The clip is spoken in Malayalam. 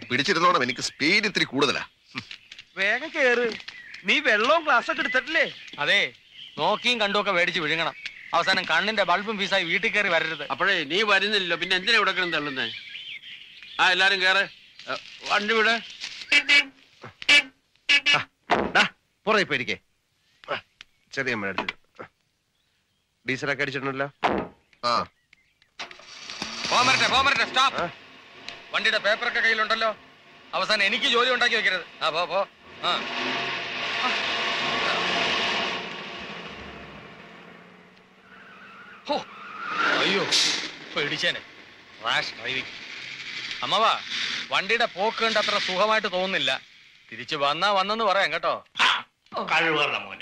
പിടിച്ചിരുന്നോണം എനിക്ക് സ്പീഡ് ഇത്തിരി കൂടുതലാ വേഗം കേറ് നീ വെള്ളവും ഗ്ലാസ് ഒക്കെ എടുത്തിട്ടില്ലേ അതെ നോക്കിയും കണ്ടും ഒക്കെ മേടിച്ച് വിഴുങ്ങണം അവസാനം കണ്ണിന്റെ ബൾബും ഫീസായി വീട്ടിൽ കയറി വരരുത് അപ്പോഴേ നീ വരുന്നില്ലല്ലോ പിന്നെ എന്തിനാ ഇവിടെ കിടന്ന് തള്ളുന്നേ ആ എല്ലാരും കേറ് ഏ, വണ്ടി വിട് പുറകെ പേടിക്കേ ചെറിയ അമ്മ അടിച്ചത് ഡീസലൊക്കെ അടിച്ചിട്ടുണ്ടല്ലോ ആ പോമരട്ടെ പോമരട്ടെ സ്റ്റോപ്പ് ആ. വണ്ടിയുടെ പേപ്പറൊക്കെ കയ്യിലുണ്ടല്ലോ അവസാനം എനിക്ക് ജോലി ഉണ്ടാക്കി വെക്കരുത് ആ പോ പോ ആ ഹോ, അയ്യോ പേടിച്ചേനെ റാഷ് ഡ്രൈവിംഗ് അമ്മവാ വണ്ടിയുടെ പോക്ക് കണ്ട് അത്ര സുഖമായിട്ട് തോന്നുന്നില്ല തിരിച്ചു വന്നാ വന്നെന്ന് പറയാം കേട്ടോ കഴിവുകളുടെ മോൻ